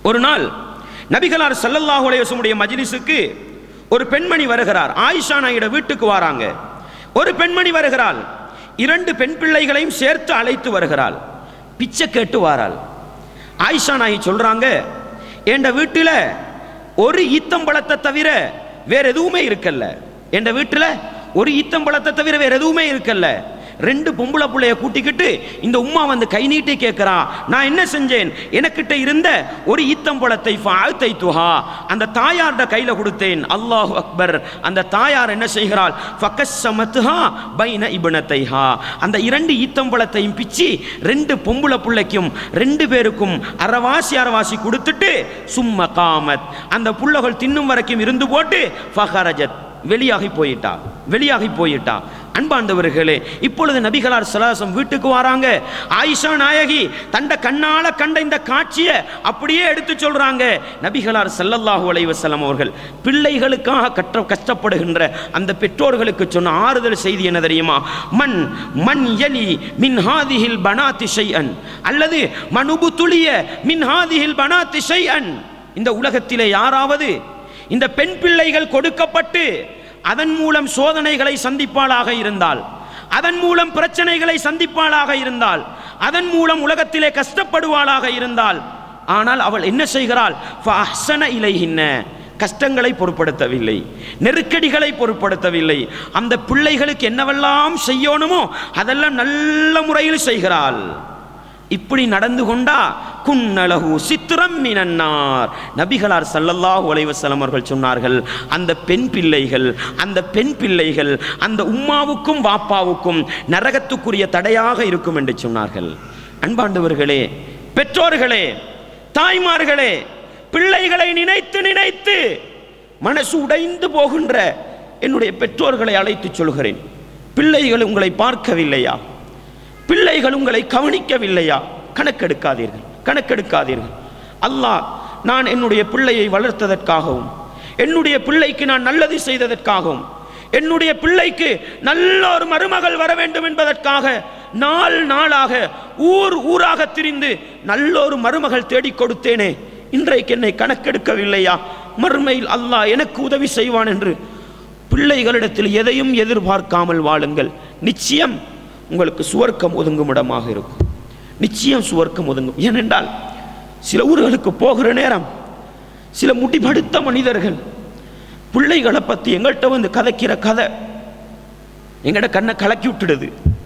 ஒரு நாள் நபிகளார் ஸல்லல்லாஹு அலைஹி வஸல்லுடைய மஜ்லிஸுக்கு ஒரு பெண்மணி வருகிறார் ஆயிஷா நாயிட வீட்டுக்கு வராங்க ஒரு பெண்மணி வருகிறாள் இரண்டு பெண் பிள்ளைகளையும் சேர்த்து அழைத்து வருகிறாள் பிச்சை கேட்டு வாராள் ஆயிஷா நாயி சொல்றாங்க என் வீட்டில் ஒரு ஈத்தம்பழத்தை தவிர வேற எதுவுமே இருக்கல்ல என் வீட்டில் ஒரு ஈத்தம்பழத்தை தவிர வேற எதுவுமே இருக்கல்ல ரெண்டு பொம்பளை புள்ளைய கூட்டிக்கிட்டு இந்த உம்மா வந்து கை நீட்டி கேட்கிறா நான் என்ன செஞ்சேன் எனக்கிட்ட இருந்த ஒரு ஈத்தம்பழத்தை ஃபாழ்த்தை துஹா அந்த தாயார்ட கையில கொடுத்தேன் அல்லாஹ் அக்பர் அந்த தாயார் என்ன செய்கிறாள் ஃபக்கஸ்ஸமத்ஹா பைன இப்னத்தைஹா அந்த இரண்டு ஈத்தம்பழத்தையும் பிச்சி ரெண்டு பொம்பளை புள்ளைக்கும் ரெண்டு பேருக்கும் அறவாசி அறவாசி கொடுத்துட்டு சும்ம காமத் அந்த புள்ளகள் தின்னும் வரைக்கும் இருந்து போட்டு ஃபஹரஜத் வெளியாகி போயிட்டா வெளியாகி போயிட்டா அன்பாண்டவர்களே இப்பொழுது நபிகளார் சலாசம் வீட்டுக்கு வராங்க ஆயிஷா நாயகி தண்ட கண்ணால கண்ட இந்த காட்சியை அப்படியே எடுத்து சொல்றாங்க நபிகளார் ஸல்லல்லாஹு அலைஹி வஸல்லம் அவர்கள் பிள்ளைகளுக்காக கற்ற கஷ்டப்படுகின்ற அந்த பெற்றோர்களுக்கு சொன்ன ஆறுதல் செய்தி என்ன தெரியுமா மன் மன் யலி மின் ஹாதிஹில் பனாத்தி ஷைஅன் அல்லது மனுபு துளிய மின் ஹாதிஹில் பனாத்தி ஷைஅன் இந்த உலகத்திலே யாராவது இந்த பெண் பிள்ளைகள் கொடுக்கப்பட்டு அதன் மூலம் சோதனைகளை சந்திப்பாளாக இருந்தால் அதன் மூலம் பிரச்சனைகளை சந்திப்பாளாக இருந்தால் அதன் மூலம் உலகத்திலே கஷ்டப்படுவாளாக இருந்தால் ஆனால் அவள் என்ன செய்கிறாள் ஃபஅஹ்ஸன இலைஹின்ன கஷ்டங்களை பொருட்படுத்தவில்லை நெருக்கடிகளை பொருட்படுத்தவில்லை அந்த பிள்ளைகளுக்கு என்னவெல்லாம் செய்யணுமோ அதெல்லாம் நல்ல முறையில் செய்கிறாள் இப்படி நடந்து கொண்டா குன்னலகு சித்திரம் மினன்னார் நபிகளார் சல்லல்லாஹு அலைஹி வஸல்லம் அவர்கள் சொன்னார்கள் அந்த பெண் பிள்ளைகள் அந்த பெண் பிள்ளைகள் அந்த உம்மாவுக்கும் வாப்பாவுக்கும் நரகத்துக்குரிய தடையாக இருக்கும் என்று சொன்னார்கள் அன்பாண்டவர்களே பெற்றோர்களே தாய்மார்களே பிள்ளைகளை நினைத்து நினைத்து மனசு உடைந்து போகின்ற என்னுடைய பெற்றோர்களை அழைத்து சொல்கிறேன் பிள்ளைகள் உங்களை பார்க்கவில்லையா பிள்ளைகள் உங்களை கவனிக்கவில்லையா கணக்கெடுக்காதீர்கள் கணக்கெடுக்காதீர்கள் அல்லாஹ் நான் என்னுடைய பிள்ளையை வளர்த்ததற்காகவும் என்னுடைய பிள்ளைக்கு நான் நல்லது செய்ததற்காகவும் என்னுடைய பிள்ளைக்கு நல்ல ஒரு மருமகள் வர வேண்டும் என்பதற்காக நாள் நாளாக ஊர் ஊராக திரிந்து நல்ல ஒரு மருமகள் தேடிக் கொடுத்தேனே இன்றைக்கு என்னை கணக்கெடுக்கவில்லையா மறுமையில் அல்லாஹ் எனக்கு உதவி செய்வான் என்று பிள்ளைகளிடத்தில் எதையும் எதிர்பார்க்காமல் வாழுங்கள் நிச்சயம் உங்களுக்கு சுவர்க்கம் ஒதுங்கும் இடமாக இருக்கும் நிச்சயம் சுவர்க்கம் ஒதுங்கும் ஏனென்றால் சில ஊர்களுக்கு போகிற நேரம் சில முடிவெடுத்த மனிதர்கள் பிள்ளைகளை பற்றி எங்கள்கிட்ட வந்து கதைக்கிற கதை எங்கட கண்ணை கலக்கி விட்டுடுது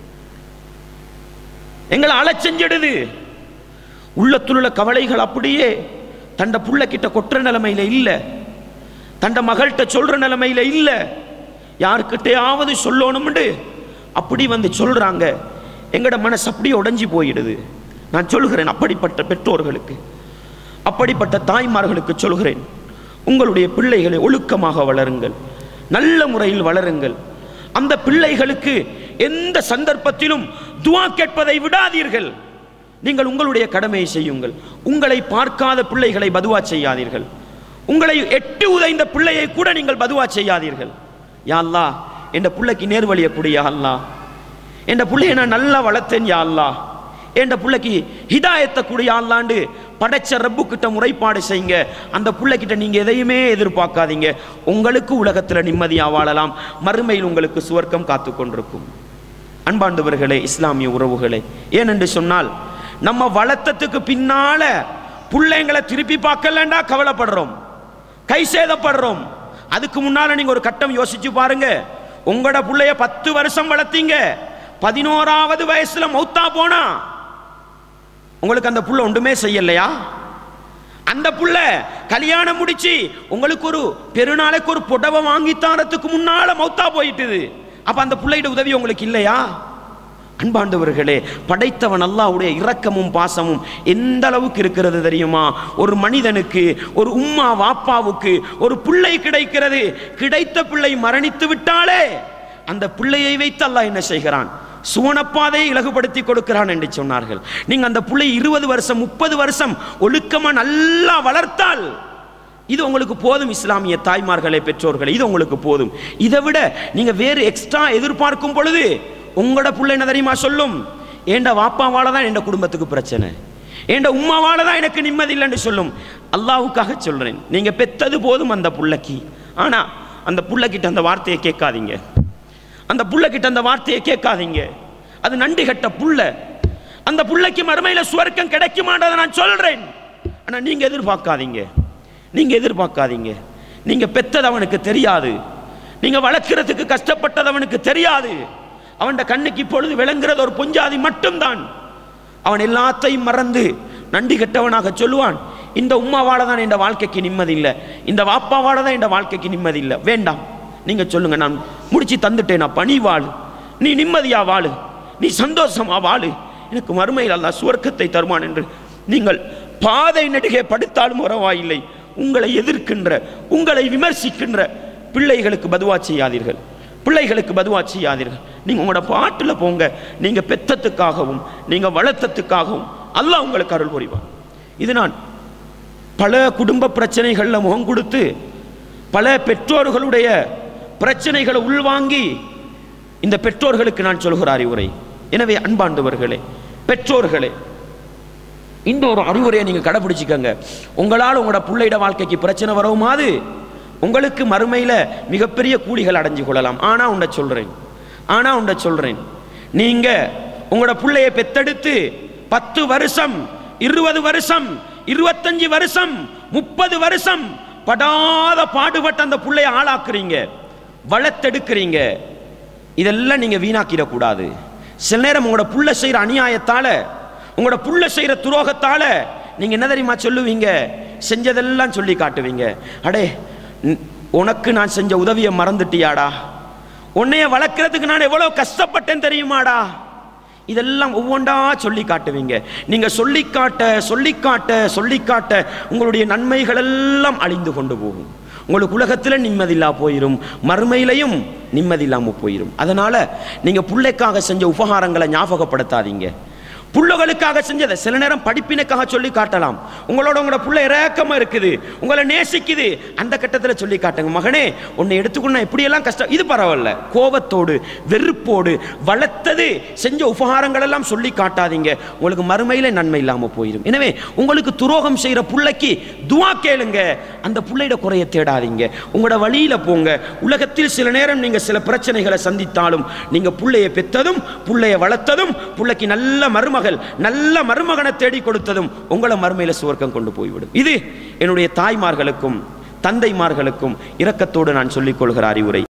எங்களை அலச்செஞ்சிடுது உள்ளத்துள்ள கவலைகள் அப்படியே தண்ட புள்ள கிட்ட கொட்டுற நிலைமையில இல்லை தண்ட மகள்கிட்ட சொல்ற நிலைமையில இல்லை யாருக்கிட்டையாவது சொல்லணும்னு அப்படி வந்து சொல்றாங்க எங்கட மனசு அப்படியே உடைஞ்சு போயிடுது நான் சொல்கிறேன் அப்படிப்பட்ட பெற்றோர்களுக்கு அப்படிப்பட்ட தாய்மார்களுக்கு சொல்கிறேன் உங்களுடைய பிள்ளைகளை ஒழுக்கமாக வளருங்கள் நல்ல முறையில் வளருங்கள் அந்த பிள்ளைகளுக்கு எந்த சந்தர்ப்பத்திலும் துவா கேட்பதை விடாதீர்கள் நீங்கள் உங்களுடைய கடமையை செய்யுங்கள் உங்களை பார்க்காத பிள்ளைகளை பதுவா செய்யாதீர்கள் உங்களை எட்டு உதைந்த பிள்ளையை கூட நீங்கள் பதுவா செய்யாதீர்கள் யா அல்லாஹ் என் பிள்ளைக்கு நேர்வழிய கூடிய அல்லாஹ் என் பிள்ளைய நான் நல்லா வளர்த்தேன் யா அல்லாஹ் என் பிள்ளைக்கு ஹிதாயத்தை கூடிய அல்லாண்டு படைச்ச ரப்பு கிட்ட முறைப்பாடு செய்யுங்க அந்த பிள்ளைகிட்ட நீங்க எதையுமே எதிர்பார்க்காதீங்க உங்களுக்கு உலகத்துல நிம்மதியா வாழலாம் மறுமையில் உங்களுக்கு சுவர்க்கம் காத்து கொண்டிருக்கும் அன்பாண்டவர்களே இஸ்லாமிய உறவுகளே ஏனென்று சொன்னால் நம்ம வளர்த்ததுக்கு பின்னால பிள்ளைங்களை திருப்பி பார்க்கலண்டா கவலைப்படுறோம் கை சேதப்படுறோம் அதுக்கு முன்னால நீங்க ஒரு கட்டம் யோசிச்சு பாருங்க உங்களோட புள்ளைய பத்து வருஷம் வளர்த்தீங்க பதினோராவது வயசுல மௌத்தா போனா உங்களுக்கு அந்த புள்ள ஒன்றுமே செய்யலையா அந்த புள்ள கல்யாணம் முடிச்சு உங்களுக்கு ஒரு பெருநாளைக்கு ஒரு புடவை வாங்கி தாரத்துக்கு முன்னால மௌத்தா போயிட்டுது அப்ப அந்த புள்ளையிட உதவி உங்களுக்கு இல்லையா அன்பாண்டவர்களே படைத்தவன் அல்லாஹ்வுடைய இரக்கமும் பாசமும் எந்த அளவுக்கு இருக்கிறது தெரியுமா ஒரு மனிதனுக்கு ஒரு உம்மா வாப்பாவுக்கு ஒரு பிள்ளை கிடைக்கிறது கிடைத்த பிள்ளை மரணித்து விட்டாலே அந்த பிள்ளையை வைத்து அல்லாஹ் என்ன செய்கிறான் சுவனப்பாதையை இலகுபடுத்தி கொடுக்கிறான் என்று சொன்னார்கள் நீங்க அந்த பிள்ளை இருபது வருஷம் முப்பது வருஷம் ஒழுக்கமா நல்லா வளர்த்தால் இது உங்களுக்கு போதும் இஸ்லாமிய தாய்மார்களே பெற்றோர்களே இது உங்களுக்கு போதும் இதை விட நீங்க வேறு எக்ஸ்ட்ரா எதிர்பார்க்கும் பொழுது உங்களோட புள்ள என்ன தெரியுமா சொல்லும் ஏண்ட வாப்பாவால தான் என் குடும்பத்துக்கு பிரச்சனை என் உம்மாவால தான் எனக்கு நிம்மதி இல்லைன்னு சொல்லும் அல்லாவுக்காக சொல்றேன் நீங்க பெத்தது போதும் அந்த புள்ளைக்கு ஆனா அந்த புள்ளைக்கிட்ட அந்த வார்த்தையை கேட்காதீங்க அந்த புள்ளைக்கிட்ட அந்த வார்த்தையை கேட்காதீங்க அது நண்டு கட்ட புள்ள அந்த புள்ளைக்கு மறுமையில சுவர்க்கம் கிடைக்குமான்றதை நான் சொல்றேன் ஆனா நீங்க எதிர்பார்க்காதீங்க நீங்க எதிர்பார்க்காதீங்க நீங்க பெத்தது அவனுக்கு தெரியாது நீங்க வளர்க்கறதுக்கு கஷ்டப்பட்டது அவனுக்கு தெரியாது அவன் கண்ணுக்கு இப்பொழுது விளங்குறது ஒரு பொஞ்சாதி மட்டும்தான் அவன் எல்லாத்தையும் மறந்து நன்றி கெட்டவனாக சொல்லுவான் இந்த உம்மாவால தான் என் வாழ்க்கைக்கு நிம்மதி இல்லை இந்த வாப்பாவால தான் என் வாழ்க்கைக்கு நிம்மதி இல்லை வேண்டாம் நீங்க சொல்லுங்க நான் முடிச்சு தந்துட்டேன் நான் பணி வாழு நீ நிம்மதியா வாழு நீ சந்தோஷமா வாழு எனக்கு மறுமையில் அல்லா சுவர்க்கத்தை தருவான் என்று நீங்கள் பாதை நெடுகே படுத்தாலும் உறவாயில்லை உங்களை எதிர்க்கின்ற உங்களை விமர்சிக்கின்ற பிள்ளைகளுக்கு பதுவா செய்யாதீர்கள் பிள்ளைகளுக்கு பதுவா செய்யாதீர்கள் நீங்க உங்களோட பாட்டில் போங்க நீங்க பெத்தத்துக்காகவும் நீங்க வளர்த்தத்துக்காகவும் அல்லாஹ் உங்களுக்கு அருள் புரிவான் இது நான் பல குடும்ப பிரச்சனைகளில் முகம் கொடுத்து பல பெற்றோர்களுடைய பிரச்சனைகளை உள்வாங்கி இந்த பெற்றோர்களுக்கு நான் சொல்கிற அறிவுரை எனவே அன்பாண்டவர்களே பெற்றோர்களே இந்த ஒரு அறிவுரையை நீங்க கடைபிடிச்சுக்கங்க உங்களால் உங்களோட பிள்ளையிட வாழ்க்கைக்கு பிரச்சனை வரவுமாது உங்களுக்கு மறுமையில மிகப்பெரிய கூலிகள் அடைஞ்சு கொள்ளலாம் ஆனா உண்ட சொல்றேன் ஆனா உண்ட சொல்றேன் நீங்க உங்களோட பிள்ளைய பெத்தெடுத்து பத்து வருஷம் இருபது வருஷம் இருபத்தஞ்சு வருஷம் முப்பது வருஷம் படாத பாடுபட்டு அந்த பிள்ளைய ஆளாக்குறீங்க வளர்த்தெடுக்கிறீங்க இதெல்லாம் நீங்க வீணாக்கிடக்கூடாது சில நேரம் உங்களோட புள்ள செய்யற அநியாயத்தால உங்களோட புள்ள செய்யற துரோகத்தால நீங்க என்ன தெரியுமா சொல்லுவீங்க செஞ்சதெல்லாம் சொல்லி காட்டுவீங்க அடே ந- உனக்கு நான் செஞ்ச உதவியை மறந்துட்டியாடா உன்னைய வளர்க்கறதுக்கு நான் எவ்வளவு கஷ்டப்பட்டேன் தெரியுமாடா இதெல்லாம் ஒவ்வொன்றா சொல்லி காட்டுவீங்க நீங்க சொல்லி காட்ட சொல்லி காட்ட சொல்லி காட்ட உங்களுடைய நன்மைகள் எல்லாம் அழிந்து கொண்டு போகும் உங்களுக்கு உலகத்தில் நிம்மதியில்லா போயிடும் மறுமையிலையும் நிம்மதி இல்லாமல் போயிடும் அதனால நீங்க பிள்ளைக்காக செஞ்ச உபகாரங்களை ஞாபகப்படுத்தாதீங்க புள்ளைகளுக்காக செஞ்சதை சில நேரம் படிப்பினுக்காக சொல்லி காட்டலாம் உங்களோட உங்களோட புள்ள இறக்கமா இருக்குது உங்களை நேசிக்குது அந்த கட்டத்தில் சொல்லி காட்டுங்க மகனே உன்னை எடுத்துக்கொண்டு எப்படியெல்லாம் கஷ்டம் இது பரவாயில்ல கோபத்தோடு வெறுப்போடு வளர்த்தது செஞ்ச உபகாரங்கள் எல்லாம் சொல்லி காட்டாதீங்க உங்களுக்கு மறுமையில நன்மை இல்லாமல் போயிடும் எனவே உங்களுக்கு துரோகம் செய்யற புள்ளைக்கு துவா கேளுங்க அந்த புள்ளையோட குறைய தேடாதீங்க உங்களோட வழியில போங்க உலகத்தில் சில நேரம் நீங்க சில பிரச்சனைகளை சந்தித்தாலும் நீங்க புள்ளைய பெத்ததும் புள்ளைய வளர்த்ததும் புள்ளைக்கு நல்ல மருமகள் நல்ல மருமகனை தேடி கொடுத்ததும் உங்களை மறுமையில சுவர்க்கம் கொண்டு போய்விடும் இது என்னுடைய தாய்மார்களுக்கும் தந்தைமார்களுக்கும் இரக்கத்தோடு நான் சொல்லிக் கொள்கிற அறிவுரை